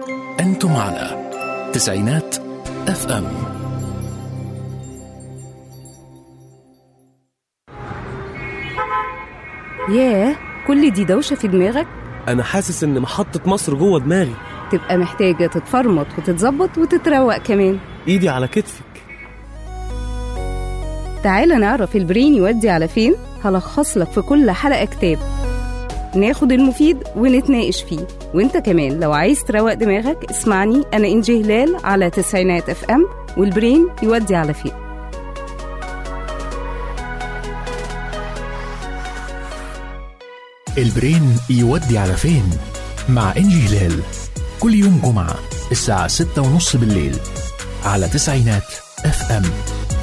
أنتم على تسعينات اف ام ياه كل دي دوشة في دماغك انا حاسس ان محطة مصر جوه دماغي تبقى محتاجة تتفرمط وتتظبط وتتروق كمان ايدي على كتفك تعالى نعرف البرين يودي على فين هلخص لك في كل حلقة كتاب ناخد المفيد ونتناقش فيه وانت كمان لو عايز تروق دماغك اسمعني انا انجي هلال على تسعينات اف ام والبرين يودي على فين البرين يودي على فين مع إنجي هلال كل يوم جمعة الساعة ستة ونص بالليل على تسعينات اف ام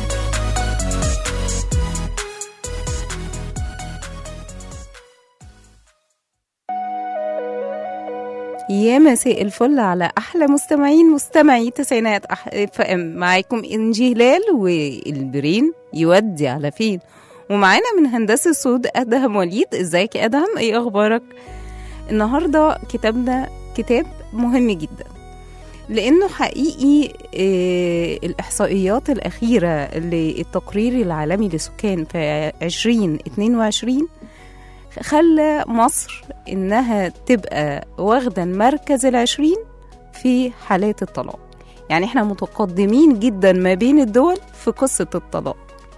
يا مساء الفل على احلى مستمعين مستمعي تسعينات اف ام معاكم انجي هلال والبرين يودي على فين ومعانا من هندسه الصوت ادهم وليد ازيك يا ادهم ايه اخبارك النهارده كتابنا كتاب مهم جدا لانه حقيقي آه، الاحصائيات الاخيره للتقرير العالمي للسكان في 2022 خلى مصر انها تبقى واخده المركز العشرين في حالات الطلاق يعني احنا متقدمين جدا ما بين الدول في قصه الطلاق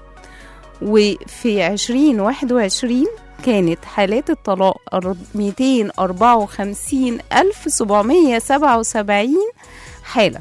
وفي 2021 كانت حالات الطلاق 254777 حالة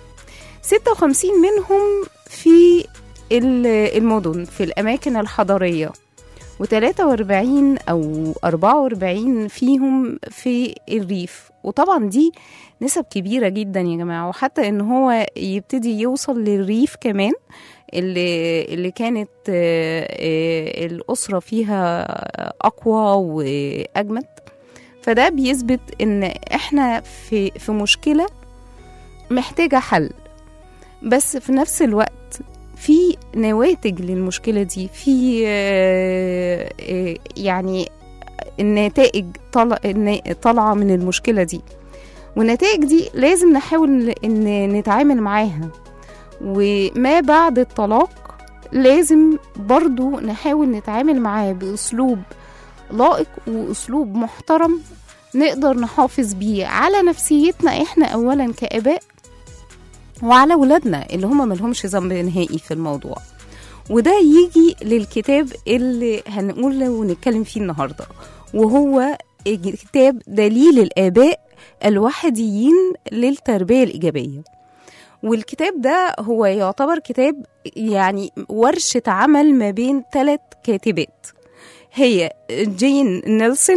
56 منهم في ال- المدن في الأماكن الحضرية و43 أو 44 فيهم في الريف وطبعا دي نسب كبيرة جدا يا جماعة وحتى إن هو يبتدي يوصل للريف كمان اللي اللي كانت آه، آه، الأسرة فيها أقوى وأجمد فده بيثبت إن إحنا في في مشكلة محتاجة حل بس في نفس الوقت في نواتج للمشكلة دي في آه، آه، يعني النتائج طالع- النا- طالعة من المشكلة دي والنتائج دي لازم نحاول ان نتعامل معاها وما بعد الطلاق لازم برضو نحاول نتعامل معاه بأسلوب لائق وأسلوب محترم نقدر نحافظ بيه على نفسيتنا احنا أولا كآباء وعلى ولادنا اللي هم ملهمش ذنب نهائي في الموضوع وده يجي للكتاب اللي هنقول ونتكلم فيه النهارده وهو كتاب دليل الآباء الوحديين للتربية الإيجابية والكتاب ده هو يعتبر كتاب يعني ورشة عمل ما بين ثلاث كاتبات هي جين نيلسون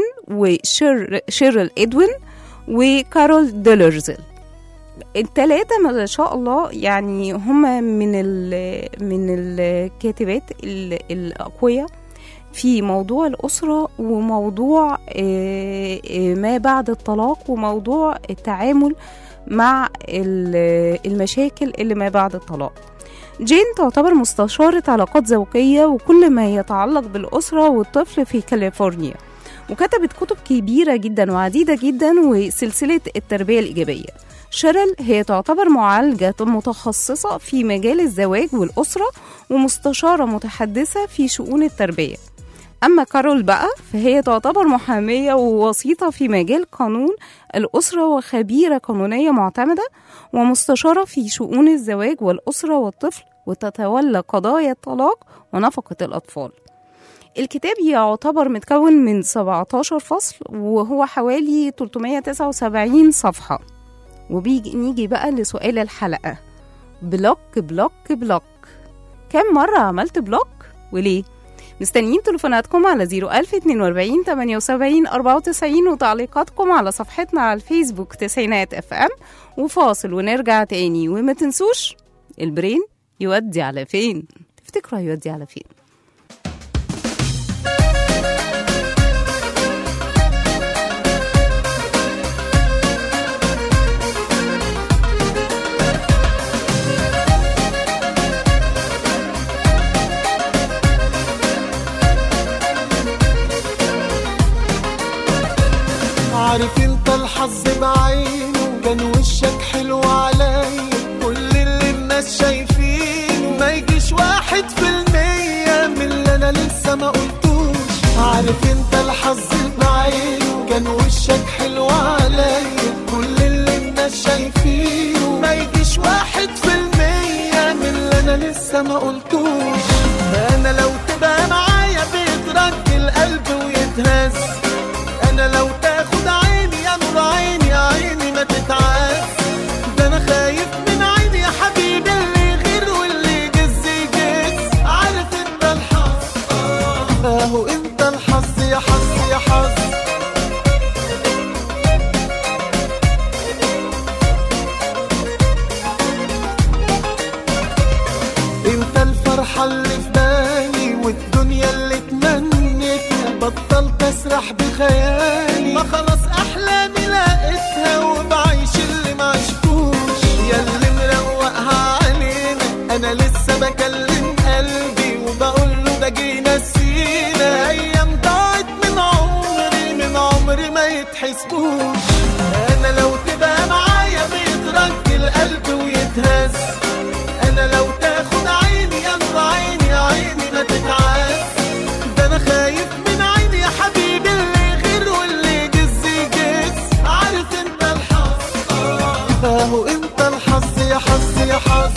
وشيرل إدوين وكارول ديلرزل التلاتة ما شاء الله يعني هما من ال من الكاتبات ال- الأقوياء في موضوع الأسرة وموضوع آه، آه، ما بعد الطلاق وموضوع التعامل مع ال- المشاكل اللي ما بعد الطلاق جين تعتبر مستشارة علاقات زوجية وكل ما يتعلق بالأسرة والطفل في كاليفورنيا وكتبت كتب كبيرة جدا وعديدة جدا وسلسلة التربية الإيجابية شيرل هي تعتبر معالجة متخصصة في مجال الزواج والأسرة ومستشارة متحدثة في شؤون التربية أما كارول بقى فهي تعتبر محامية ووسيطة في مجال قانون الأسرة وخبيرة قانونية معتمدة ومستشارة في شؤون الزواج والأسرة والطفل وتتولى قضايا الطلاق ونفقة الأطفال الكتاب يعتبر متكون من 17 فصل وهو حوالي 379 صفحة وبيجي نيجي بقى لسؤال الحلقة بلوك بلوك بلوك كم مرة عملت بلوك وليه؟ مستنيين تليفوناتكم على 01042 78 94 وتعليقاتكم على صفحتنا على الفيسبوك تسعينات اف ام وفاصل ونرجع تاني وما تنسوش البرين يودي على فين تفتكروا هيودي على فين عارف انت الحظ بعينه كان وشك حلو عليا كل اللي الناس شايفينه ما يجيش واحد في المية من اللي انا لسه ما قلتوش عارف انت الحظ بعينه كان وشك حلو عليا كل اللي الناس شايفينه ما يجيش واحد في المية من اللي انا لسه ما قلتوش انا لو تبقى معايا بيترك القلب ويتهز انا لو تاخد عيني يا نور عيني يا عيني ما تتعز ده انا خايف من عيني يا حبيبي اللي غير واللي يجز يجز عارف انت الحظ آه، اهو انت الحظ يا حظ يا حظ انت الفرحة اللي في بالي والدنيا اللي اتمنيتها بطلت اسرح بخيالي ما خلاص احلامي لقيتها وبعيش اللي ما عشتوش يا اللي مروقها علينا انا لسه بكلم قلبي وبقول له ده جينا نسينا ايام ضاعت من عمري من عمري ما يتحسبوش انا لو تبقى معايا بيترك القلب ويتهز انا لو تاخد عيني يا نور عيني يا عيني ما تتعز ده انا خايف من عيني يا حبيبي اللي غير واللي يجز يجز عارف انت الحظ آه، اهو انت الحظ يا حظ يا حظ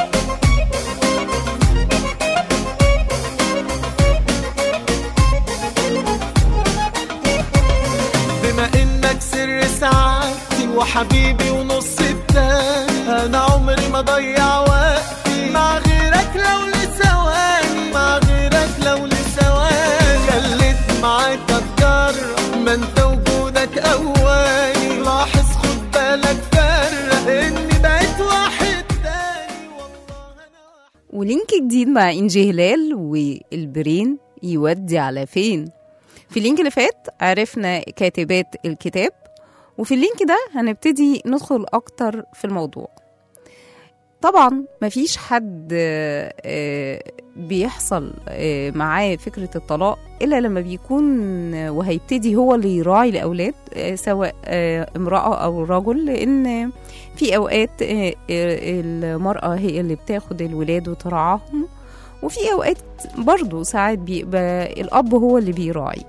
بما انك سر سعادتي وحبيبي ونص التاني انا عمري ما ضيع وقتي مع غيرك لو لثواني مع غيرك لو لثواني خليت معاك اتجرب ما انت وجودك اواني لاحظ خد بالك فرق اني بقيت واحد تاني والله انا واحد ولينك جديد مع إنجي هلال والبرين يودي على فين في اللينك اللي فات عرفنا كاتبات الكتاب وفي اللينك ده هنبتدي ندخل أكتر في الموضوع طبعا مفيش حد آه، آه، بيحصل آه، معاه فكرة الطلاق إلا لما بيكون آه، وهيبتدي هو اللي يراعي الأولاد آه، سواء آه، امرأة أو رجل لأن في أوقات آه، آه، المرأة هي اللي بتاخد الولاد وترعاهم وفي أوقات برضو ساعات بيبقى الأب هو اللي بيراعي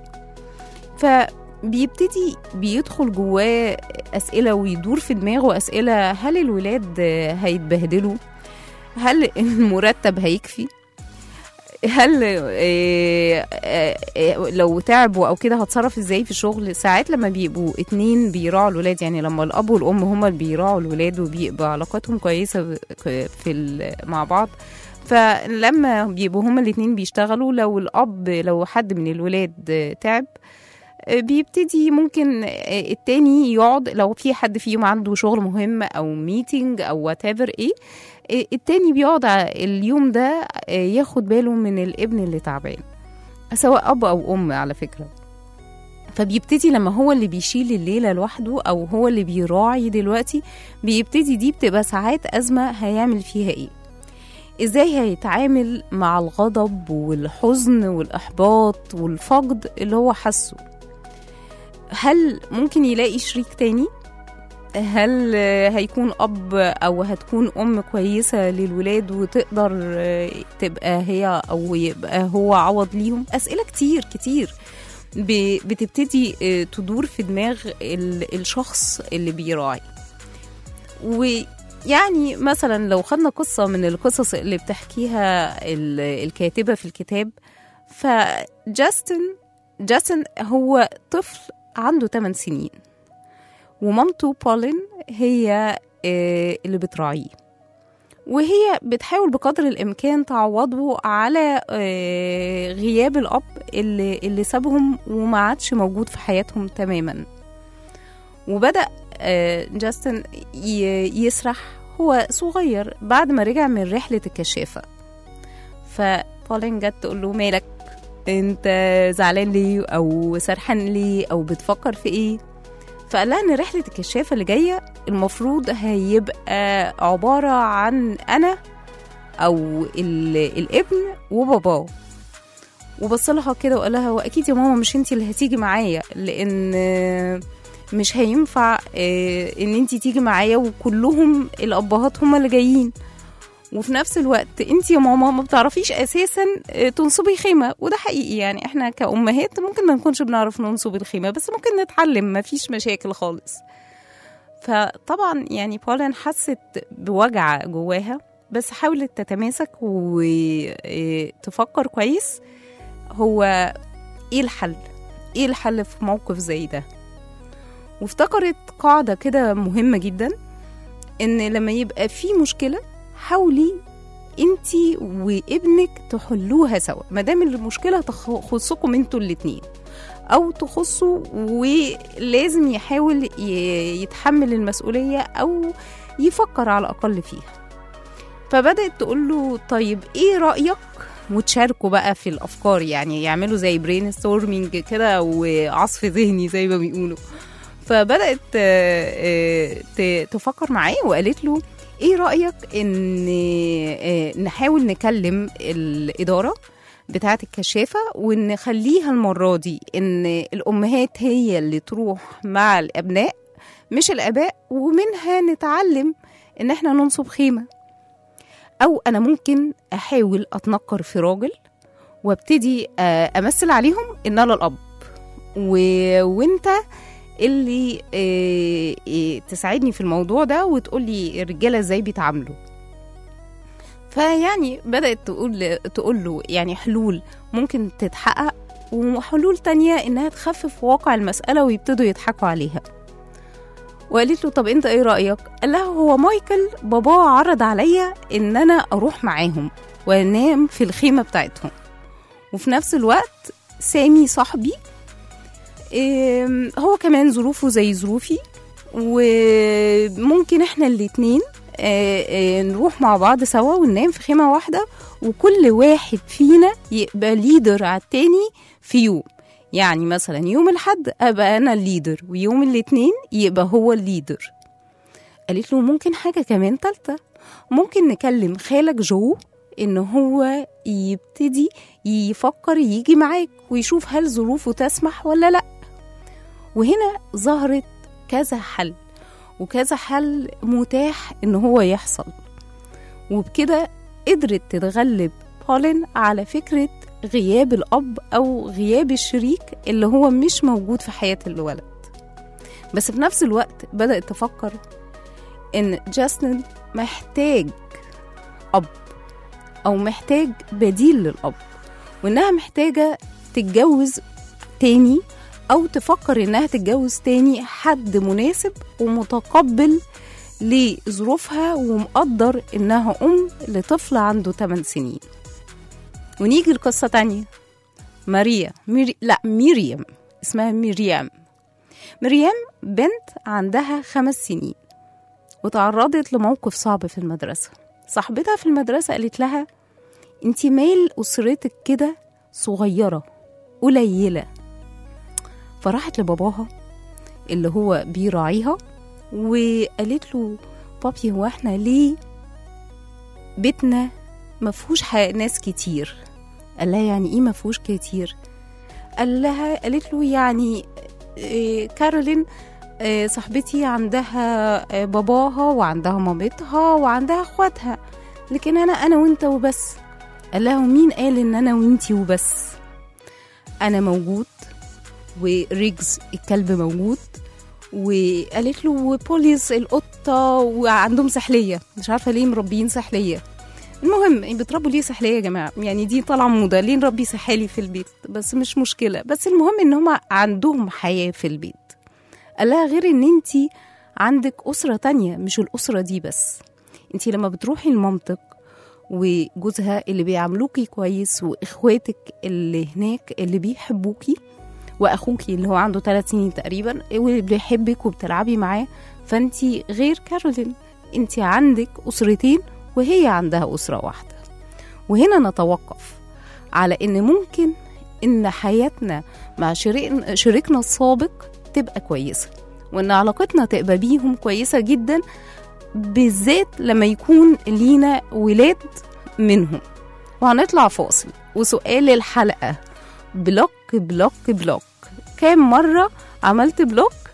فبيبتدي بيدخل جواه أسئلة ويدور في دماغه أسئلة هل الولاد آه، هيتبهدلوا هل المرتب هيكفي هل آه، آه، آه، لو تعبوا او كده هتصرف ازاي في الشغل ساعات لما بيبقوا اتنين بيراعوا الولاد يعني لما الاب والام هما اللي بيراعوا الولاد وبيبقى علاقاتهم كويسه في ال- مع بعض فلما بيبقوا هما الاتنين بيشتغلوا لو الاب لو حد من الولاد تعب بيبتدي ممكن التاني يقعد لو في حد فيهم عنده شغل مهم او ميتنج او وات ايه التاني بيقعد ع- اليوم ده ياخد باله من الابن اللي تعبان سواء اب او ام على فكره فبيبتدي لما هو اللي بيشيل الليله لوحده او هو اللي بيراعي دلوقتي بيبتدي دي بتبقى ساعات ازمه هيعمل فيها ايه ازاي هيتعامل مع الغضب والحزن والاحباط والفقد اللي هو حاسه هل ممكن يلاقي شريك تاني هل آه، هيكون اب او هتكون ام كويسه للولاد وتقدر آه، تبقى هي او يبقى هو عوض ليهم اسئله كتير كتير ب- بتبتدي آه، تدور في دماغ ال- الشخص اللي بيراعي ويعني مثلا لو خدنا قصة من القصص اللي بتحكيها ال- الكاتبة في الكتاب فجاستن جاستن هو طفل عنده 8 سنين ومامته بولين هي آه، اللي بتراعيه وهي بتحاول بقدر الامكان تعوضه على آه، غياب الاب اللي اللي سابهم وما عادش موجود في حياتهم تماما وبدا آه، جاستن ي- يسرح هو صغير بعد ما رجع من رحله الكشافه فبولين جت تقول له مالك انت زعلان ليه او سرحان ليه او بتفكر في ايه فقال لها ان رحله الكشافه اللي جايه المفروض هيبقى عباره عن انا او ال- الابن وباباه وبص لها كده وقال لها واكيد يا ماما مش انتي اللي هتيجي معايا لان مش هينفع آه، ان انت تيجي معايا وكلهم الابهات هم اللي جايين وفي نفس الوقت انت يا ماما ما بتعرفيش اساسا آه، تنصبي خيمه وده حقيقي يعني احنا كامهات ممكن ما نكونش بنعرف ننصب الخيمه بس ممكن نتعلم ما فيش مشاكل خالص فطبعا يعني بولين حست بوجع جواها بس حاولت تتماسك وتفكر كويس هو ايه الحل ايه الحل في موقف زي ده وافتكرت قاعدة كده مهمة جدا ان لما يبقى في مشكلة حاولي انتي وابنك تحلوها سوا ما دام المشكلة تخصكم انتوا الاتنين او تخصه ولازم يحاول ي- يتحمل المسؤولية او يفكر على الاقل فيها فبدأت تقول له طيب ايه رأيك وتشاركوا بقى في الافكار يعني يعملوا زي برين ستورمينج كده وعصف ذهني زي ما بيقولوا فبدات آه، آه، ت- تفكر معاه وقالت له ايه رايك ان آه، نحاول نكلم الاداره بتاعه الكشافه ونخليها المره دي ان الامهات هي اللي تروح مع الابناء مش الاباء ومنها نتعلم ان احنا ننصب خيمه او انا ممكن احاول اتنكر في راجل وابتدي آه، امثل عليهم ان انا الاب و... وانت اللي آه، آه، تساعدني في الموضوع ده وتقول لي الرجاله ازاي بيتعاملوا فيعني بدات تقول تقول له يعني حلول ممكن تتحقق وحلول تانية انها تخفف واقع المساله ويبتدوا يضحكوا عليها وقالت له طب انت ايه رايك قال لها هو مايكل باباه عرض عليا ان انا اروح معاهم وانام في الخيمه بتاعتهم وفي نفس الوقت سامي صاحبي إم، هو كمان ظروفه زي ظروفي وممكن احنا الاتنين آه، آه، نروح مع بعض سوا وننام في خيمة واحدة وكل واحد فينا يبقى ليدر على التاني في يوم يعني مثلا يوم الحد ابقى انا الليدر ويوم الاثنين يبقى هو الليدر قالت له ممكن حاجة كمان تالتة ممكن نكلم خالك جو ان هو يبتدي يفكر يجي معاك ويشوف هل ظروفه تسمح ولا لا وهنا ظهرت كذا حل وكذا حل متاح ان هو يحصل وبكده قدرت تتغلب بولين على فكرة غياب الأب أو غياب الشريك اللي هو مش موجود في حياة الولد بس في نفس الوقت بدأت تفكر إن جاستن محتاج أب أو محتاج بديل للأب وإنها محتاجة تتجوز تاني أو تفكر إنها تتجوز تاني حد مناسب ومتقبل لظروفها ومقدر إنها أم لطفل عنده 8 سنين ونيجي لقصة تانية ماريا ميري... لا ميريام اسمها ميريام مريم بنت عندها خمس سنين وتعرضت لموقف صعب في المدرسة صاحبتها في المدرسة قالت لها انتي مال أسرتك كده صغيرة قليلة فراحت لباباها اللي هو بيراعيها وقالت له بابي هو احنا ليه بيتنا مفهوش ح- ناس كتير قال لها يعني ايه مفهوش كتير قال لها قالت له يعني إيه، كارولين إيه، صاحبتي عندها إيه، باباها وعندها مامتها وعندها اخواتها لكن انا انا وانت وبس قال لها ومين قال ان انا وانتي وبس انا موجود وريجز الكلب موجود وقالت له وبوليس القطة وعندهم سحلية مش عارفة ليه مربيين سحلية المهم بتربوا ليه سحلية يا جماعة يعني دي طالعة موضة ليه نربي سحالي في البيت بس مش مشكلة بس المهم ان هما عندهم حياة في البيت قال لها غير ان انتي عندك أسرة تانية مش الأسرة دي بس انتي لما بتروحي لمامتك وجوزها اللي بيعاملوكي كويس واخواتك اللي هناك اللي بيحبوكي واخوكي اللي هو عنده ثلاث سنين تقريبا واللي بيحبك وبتلعبي معاه فانتي غير كارولين انتي عندك اسرتين وهي عندها اسره واحده وهنا نتوقف على ان ممكن ان حياتنا مع شريك شريكنا السابق تبقى كويسه وان علاقتنا تبقى بيهم كويسه جدا بالذات لما يكون لينا ولاد منهم وهنطلع فاصل وسؤال الحلقه بلوك بلوك بلوك كام مرة عملت بلوك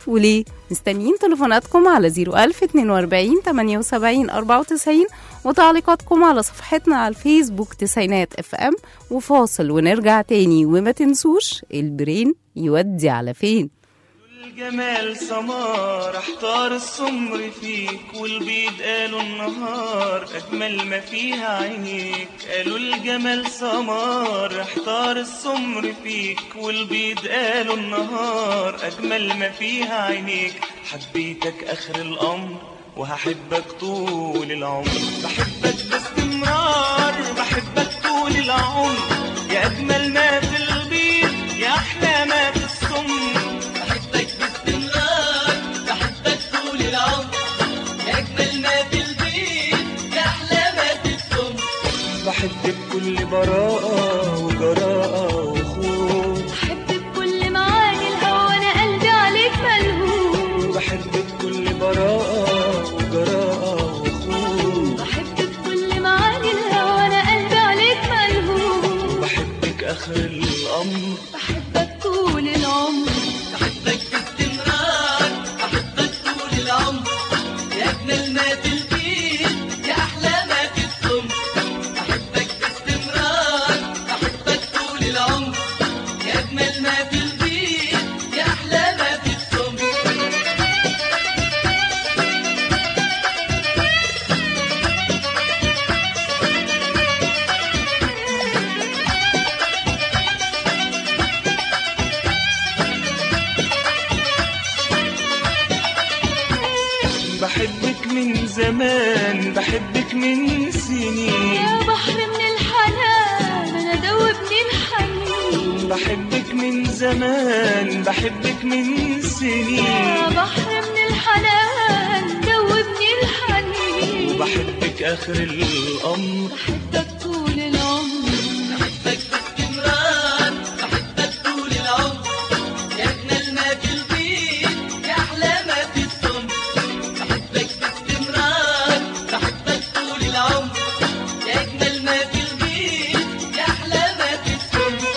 وليه مستنيين تليفوناتكم على 01000 42 78 94 وتعليقاتكم على صفحتنا على الفيسبوك تسعينات اف ام وفاصل ونرجع تاني وما تنسوش البرين يودي على فين الجمال سمار احتار السمر فيك والبيض قالوا النهار اجمل ما فيها عينيك قالوا الجمال سمار احتار السمر فيك والبيض قالوا النهار اجمل ما فيها عينيك حبيتك اخر الامر وهحبك طول العمر بحبك باستمرار بحبك طول العمر يا اجمل ما في البيض يا احلى ما في السمر بحبك باستمرار بحبك طول العمر يا اجمل ما في البيت يا احلى ما في السمر بحب بكل براءة وجراءة وخوف بحب بكل معاني الهوى انا قلبي عليك ملهوف بحب بكل براءة وجراءة وخوف بحب بكل معاني الهوى انا قلبي عليك ملهوف بحبك آخر الأمر بحبك طول العمر بحبك باستمرار بحبك طول العمر يا أجمل ما في البيت يا أحلى ما في السمر بحبك باستمرار بحبك طول العمر يا أجمل ما في البيت يا أحلى ما في السمر بحبك من زمان بحبك من سنين يا بحر من الحنان انا دوبني الحنين بحبك من زمان بحبك من سنين يا بحر من الحنان دوبني الحنين بحبك آخر الأمر بحبك طول العمر بحبك باستمرار بحبك طول العمر يا أجمل ما في البيت يا أحلى ما في السمر بحبك باستمرار بحبك طول العمر يا أجمل ما في البيت يا أحلى ما في السمر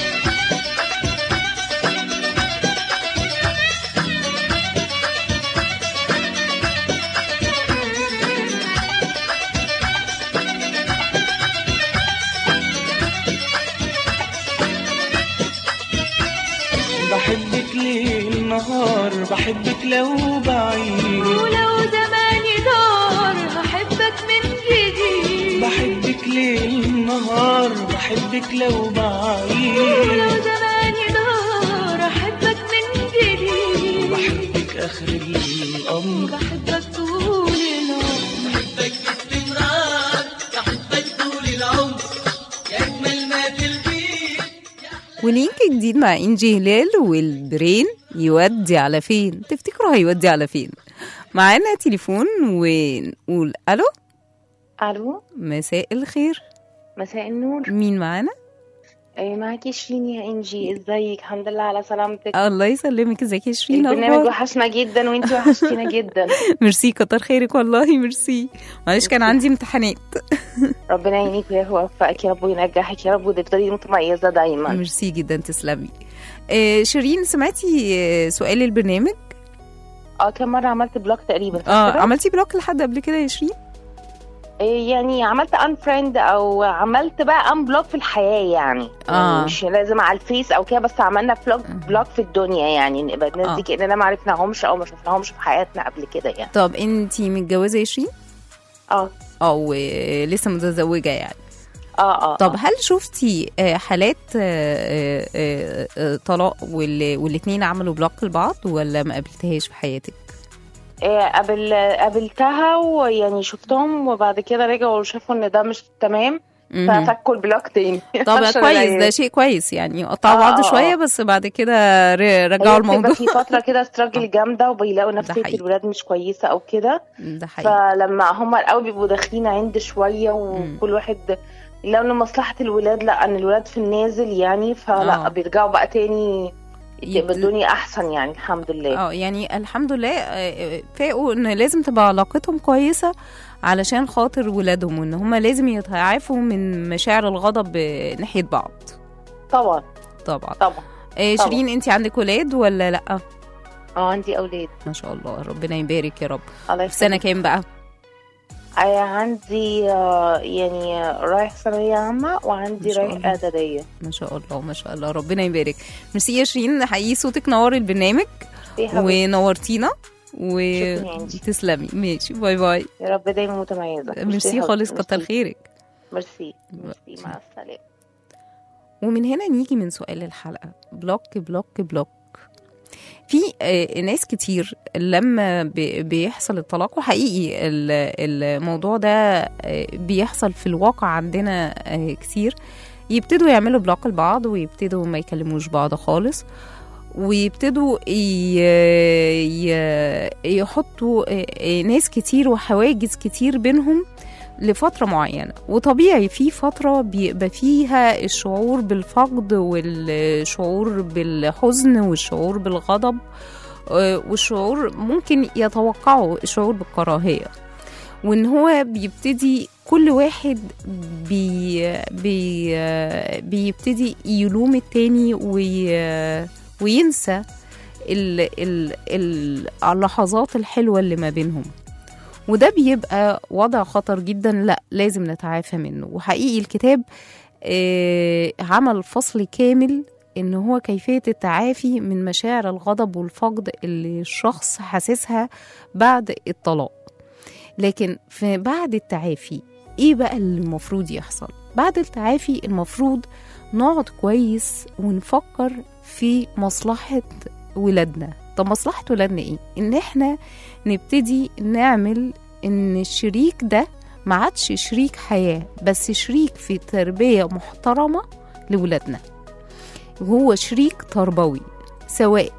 بحبك ليل نهار بحبك لو بعيد ولو زماني دار هحبك من جديد بحبك ليل نهار بحبك لو بعيد ولو زماني دار احبك من جديد بحبك آخر الأمر بحبك طول العمر بحبك باستمرار بحبك طول العمر يا أجمل ما في البيت ولينك جديد مع انجي هلال والبرين يودي على فين تفتكروا هيودي على فين معانا تليفون ونقول الو الو مساء الخير مساء النور مين معانا إيه معاكي شيرين يا انجي ازيك الحمد لله على سلامتك الله يسلمك ازيك يا شيرين البرنامج اخبار وحشنا جدا وانتي وحشتينا جدا ميرسي كتر خيرك والله ميرسي معلش كان عندي امتحانات ربنا يعينك ويوفقك يا رب وينجحك يا رب وتفضلي متميزه دايما ميرسي جدا تسلمي آه شيرين سمعتي آه، سؤال البرنامج اه كم مره عملت بلوك تقريبا صح اه كده؟ عملتي بلوك لحد قبل كده يا شيرين إيه يعني عملت ان فريند او عملت بقى ان بلوك في الحياه يعني آه. يعني مش لازم على الفيس او كده بس عملنا بلوك بلوك في الدنيا يعني نبقى الناس آه. دي كاننا ما عرفناهمش او ما شفناهمش في حياتنا قبل كده يعني طب انتي متجوزه يا شيرين اه او آه، لسه متزوجه يعني اه اه طب هل شفتي آه، حالات آه، آه، آه، طلاق وال- والاتنين عملوا بلوك لبعض ولا ما قابلتهاش في حياتك إيه، قابل قابلتها ويعني شفتهم وبعد كده رجعوا وشافوا ان ده مش تمام مهم. ففكوا البلوك تاني طب عشان كويس لا- ده شيء كويس يعني قطعوا آه، بعض آه، شويه آه. بس بعد كده ر- هي رجعوا بتبقى الموضوع في فتره كده استراجل جامده وبيلاقوا نفسيه حقيقي. الولاد مش كويسه او كده ده حقيقي فلما هم الاول بيبقوا داخلين عند شويه وكل واحد لو لمصلحه الولاد لا ان الولاد في النازل يعني فلا آه. بيرجعوا بقى تاني يبدأ- تبقى الدنيا احسن يعني الحمد لله اه يعني الحمد لله آه، آه، فاقوا ان لازم تبقى علاقتهم كويسه علشان خاطر ولادهم وان هما لازم يتعافوا من مشاعر الغضب آه، ناحيه بعض طبعا طبعا طبعا آه، طبعا. شيرين انت عندك ولاد ولا لا اه عندي اولاد ما شاء الله ربنا يبارك يا رب الله في سنه يخليك. كام بقى آه، عندي آه، يعني آه، رايح ثانوية عامة وعندي ما شاء رايح الله. إعدادية ما شاء الله ما شاء الله ربنا يبارك ميرسي يا شيرين حقيقي صوتك نور البرنامج إيه حبيبتي؟ ونورتينا شكراً يا إنجي. وتسلمي ماشي باي باي يا رب دايما متميزة ميرسي خالص كتر ميرسي. خيرك ميرسي ميرسي مع السلامة ومن هنا نيجي من سؤال الحلقة بلوك بلوك بلوك في آه، ناس كتير لما بي- بيحصل الطلاق وحقيقي ال- الموضوع ده آه، بيحصل في الواقع عندنا آه، كتير يبتدوا يعملوا بلوك لبعض ويبتدوا ما يكلموش بعض خالص ويبتدوا ي- ي- يحطوا آه، آه، ناس كتير وحواجز كتير بينهم لفترة معينة وطبيعي في فترة بيبقى فيها الشعور بالفقد والشعور بالحزن والشعور بالغضب آه، والشعور ممكن يتوقعوا الشعور بالكراهية وان هو بيبتدي كل واحد بي بي بيبتدي يلوم التاني وي وينسى ال ال ال اللحظات الحلوة اللي ما بينهم وده بيبقى وضع خطر جدا لا لازم نتعافى منه وحقيقي الكتاب آه، عمل فصل كامل ان هو كيفية التعافي من مشاعر الغضب والفقد اللي الشخص حاسسها بعد الطلاق لكن في بعد التعافي ايه بقى اللي المفروض يحصل بعد التعافي المفروض نقعد كويس ونفكر في مصلحة ولادنا طب مصلحة ولادنا ايه ان احنا نبتدي نعمل ان الشريك ده ما عادش شريك حياة بس شريك في تربية محترمة لولادنا وهو شريك تربوي سواء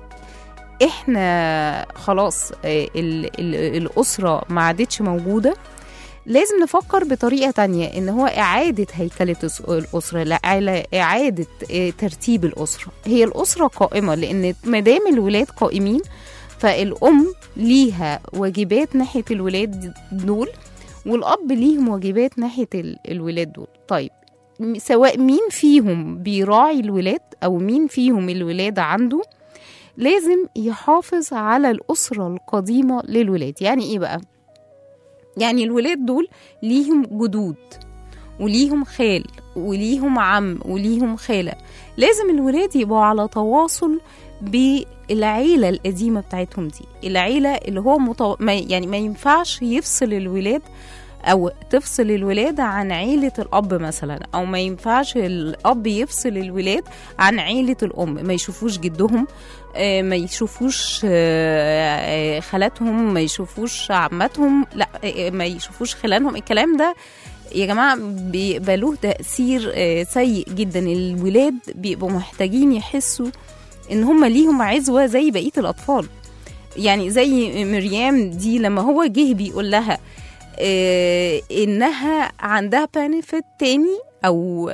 احنا خلاص آه، ال ال الأسرة ما عادتش موجودة لازم نفكر بطريقة تانية إن هو إعادة هيكلة الس- الأسرة لا على إعادة آه، ترتيب الأسرة هي الأسرة قائمة لأن مادام الولاد قائمين فالأم ليها واجبات ناحية الولاد دول والأب ليهم واجبات ناحية ال- الولاد دول طيب م- سواء مين فيهم بيراعي الولاد أو مين فيهم الولاد عنده لازم يحافظ على الأسرة القديمة للولاد يعني إيه بقى؟ يعني الولاد دول ليهم جدود وليهم خال وليهم عم وليهم خالة لازم الولاد يبقوا على تواصل بالعيلة القديمة بتاعتهم دي العيلة اللي هو متو... ما يعني ما ينفعش يفصل الولاد أو تفصل الولاد عن عيلة الأب مثلا أو ما ينفعش الأب يفصل الولاد عن عيلة الأم ما يشوفوش جدهم آه، ما يشوفوش آه، آه، خالاتهم ما يشوفوش عماتهم لا آه، ما يشوفوش خلانهم الكلام ده يا جماعة بيبقى له تأثير آه، سيء جدا الولاد بيبقوا محتاجين يحسوا ان هم ليهم عزوة زي بقية الأطفال يعني زي مريم دي لما هو جه بيقول لها آه، انها عندها بنفيت تاني او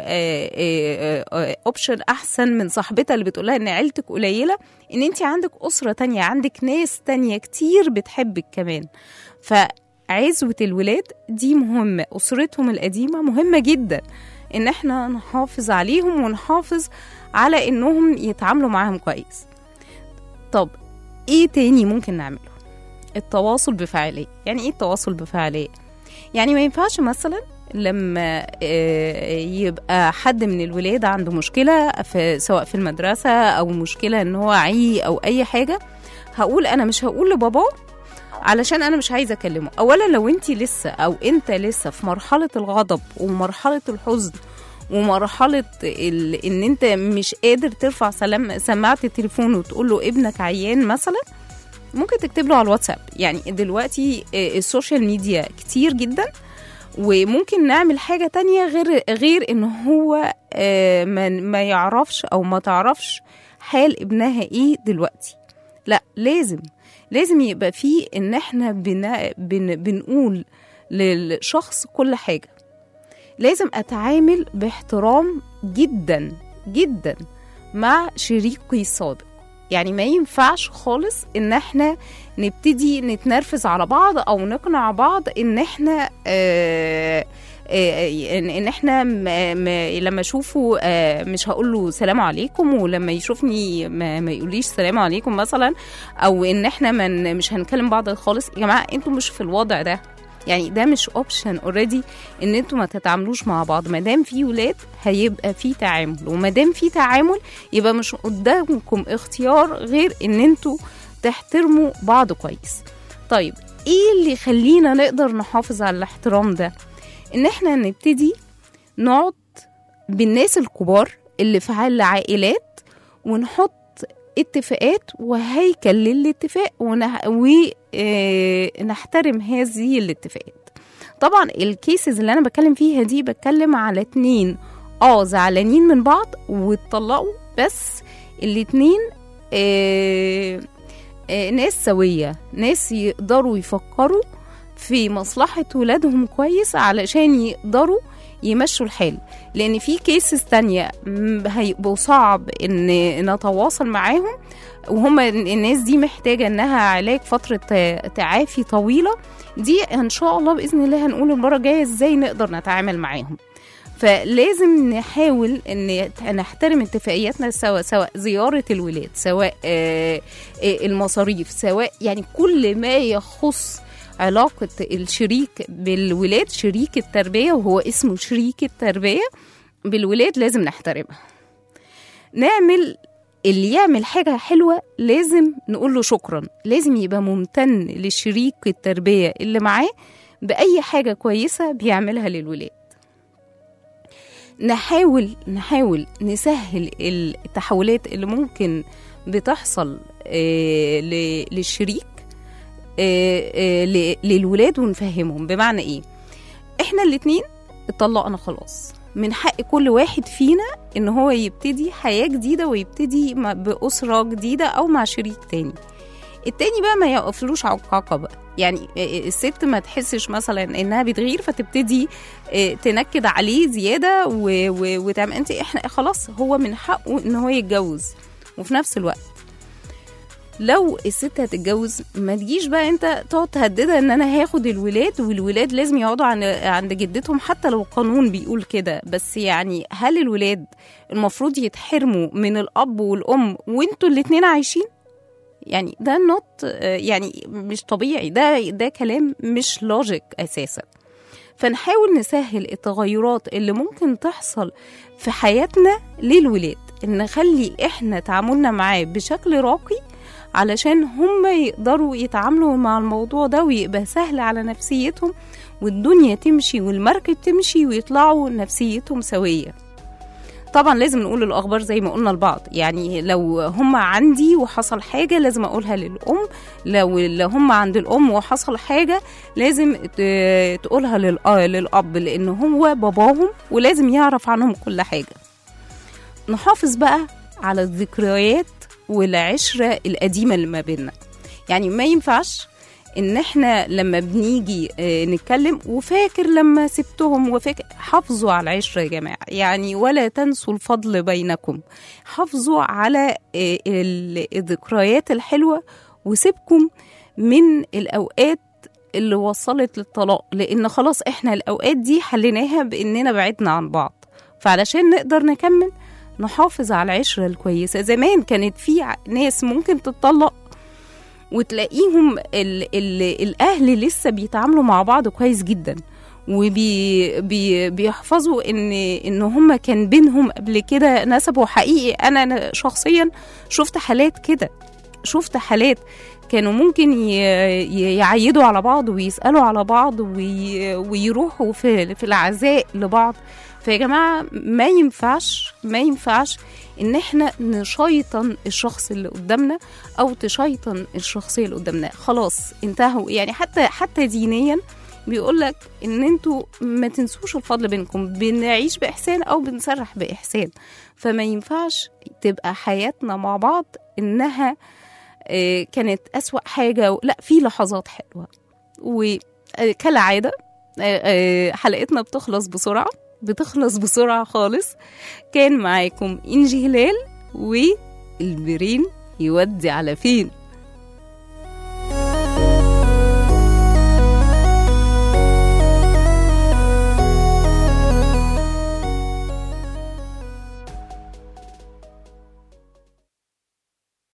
اوبشن احسن من صاحبتها اللي بتقولها ان عيلتك قليله ان انت عندك اسره تانية عندك ناس تانية كتير بتحبك كمان فعزوه الولاد دي مهمه اسرتهم القديمه مهمه جدا ان احنا نحافظ عليهم ونحافظ على انهم يتعاملوا معاهم كويس طب ايه تاني ممكن نعمله التواصل بفعاليه يعني ايه التواصل بفعاليه يعني ما ينفعش مثلا لما آه، يبقى حد من الولاد عنده مشكله في سواء في المدرسه او مشكله ان هو عي او اي حاجه هقول انا مش هقول لباباه علشان انا مش عايزه اكلمه اولا لو انت لسه او انت لسه في مرحله الغضب ومرحله الحزن ومرحله ال... ان انت مش قادر ترفع سلام سماعه التليفون وتقول له ابنك عيان مثلا ممكن تكتب له على الواتساب يعني دلوقتي آه، السوشيال ميديا كتير جدا وممكن نعمل حاجة تانية غير غير ان هو آه، ما, ما يعرفش او ما تعرفش حال ابنها ايه دلوقتي لا لازم لازم يبقى فيه ان احنا بن بن بنقول للشخص كل حاجة لازم اتعامل باحترام جدا جدا مع شريكي السابق يعني ما ينفعش خالص ان احنا نبتدي نتنرفز على بعض او نقنع بعض ان احنا آه آه، ان إن احنا م- م- لما اشوفه آه، مش هقول له سلام عليكم ولما يشوفني ما, ما يقوليش سلام عليكم مثلا او ان احنا من مش هنكلم بعض خالص يا جماعه انتوا مش في الوضع ده يعني ده مش اوبشن اوريدي ان انتوا ما تتعاملوش مع بعض ما دام في ولاد هيبقى في تعامل وما دام في تعامل يبقى مش قدامكم اختيار غير ان انتوا تحترموا بعض كويس طيب ايه اللي يخلينا نقدر نحافظ على الاحترام ده ان احنا نبتدي نقعد بالناس الكبار اللي في العائلات ونحط اتفاقات وهيكل للاتفاق ونحترم هذه الاتفاقات طبعا الكيسز اللي انا بتكلم فيها دي بتكلم على اتنين اه زعلانين من بعض واتطلقوا بس الاتنين آه آه ناس سوية ناس يقدروا يفكروا في مصلحة ولادهم كويس علشان يقدروا يمشوا الحال لان في كيسز تانية م- هيبقوا صعب ان نتواصل معاهم وهم الناس دي محتاجة انها علاج فترة ت- تعافي طويلة دي ان شاء الله باذن الله هنقول المرة الجاية ازاي نقدر نتعامل معاهم فلازم نحاول ان نحترم اتفاقياتنا سوا سواء زياره الولاد سواء آه، آه، المصاريف سواء يعني كل ما يخص علاقة الشريك بالولاد شريك التربية وهو اسمه شريك التربية بالولاد لازم نحترمها نعمل اللي يعمل حاجة حلوة لازم نقول له شكرا لازم يبقى ممتن للشريك التربية اللي معاه بأي حاجة كويسة بيعملها للولاد نحاول نحاول نسهل التحولات اللي ممكن بتحصل آه، ل- للشريك آه، آه، ل- للولاد ونفهمهم بمعنى ايه احنا الاتنين اتطلقنا خلاص من حق كل واحد فينا ان هو يبتدي حياة جديدة ويبتدي م- بأسرة جديدة او مع شريك تاني التاني بقى ما يقفلوش عقاقة بقى يعني آه، الست ما تحسش مثلا انها بتغير فتبتدي آه، تنكد عليه زيادة و- و- وتعمل انت احنا خلاص هو من حقه ان هو يتجوز وفي نفس الوقت لو الست هتتجوز ما تجيش بقى انت تقعد تهددها ان انا هاخد الولاد والولاد لازم يقعدوا عند عند جدتهم حتى لو القانون بيقول كده بس يعني هل الولاد المفروض يتحرموا من الاب والام وانتوا الاتنين عايشين يعني ده نوت يعني مش طبيعي ده ده كلام مش لوجيك اساسا فنحاول نسهل التغيرات اللي ممكن تحصل في حياتنا للولاد ان نخلي احنا تعاملنا معاه بشكل راقي علشان هم يقدروا يتعاملوا مع الموضوع ده ويبقى سهل على نفسيتهم والدنيا تمشي والمركب تمشي ويطلعوا نفسيتهم سوية طبعا لازم نقول الاخبار زي ما قلنا لبعض يعني لو هم عندي وحصل حاجه لازم اقولها للام لو لو هم عند الام وحصل حاجه لازم ت- تقولها للأ- للاب لان هو باباهم ولازم يعرف عنهم كل حاجه نحافظ بقى على الذكريات والعشره القديمه اللي ما بيننا يعني ما ينفعش ان احنا لما بنيجي آه، نتكلم وفاكر لما سبتهم وفاكر حافظوا على العشره يا جماعه يعني ولا تنسوا الفضل بينكم حافظوا على آه، ال- الذكريات الحلوه وسيبكم من الاوقات اللي وصلت للطلاق لان خلاص احنا الاوقات دي حليناها باننا بعدنا عن بعض فعلشان نقدر نكمل نحافظ على العشره الكويسه زمان كانت في ع- ناس ممكن تتطلق وتلاقيهم ال ال الاهل لسه بيتعاملوا مع بعض كويس جدا وبي بي بيحفظوا ان ان هم كان بينهم قبل كده نسب وحقيقي انا أنا شخصيا شفت حالات كده شفت حالات كانوا ممكن ي- ي- يعيدوا على بعض ويسالوا على بعض وي ويروحوا في في العزاء لبعض فيا جماعه ما ينفعش ما ينفعش ان احنا نشيطن الشخص اللي قدامنا او تشيطن الشخصيه اللي قدامنا خلاص انتهوا يعني حتى حتى دينيا بيقول لك ان انتوا ما تنسوش الفضل بينكم بنعيش باحسان او بنسرح باحسان فما ينفعش تبقى حياتنا مع بعض انها آه، كانت اسوا حاجه لا في لحظات حلوه وكالعاده آه، آه، حلقتنا بتخلص بسرعه بتخلص بسرعه خالص كان معاكم انجي هلال والبرين يودي على فين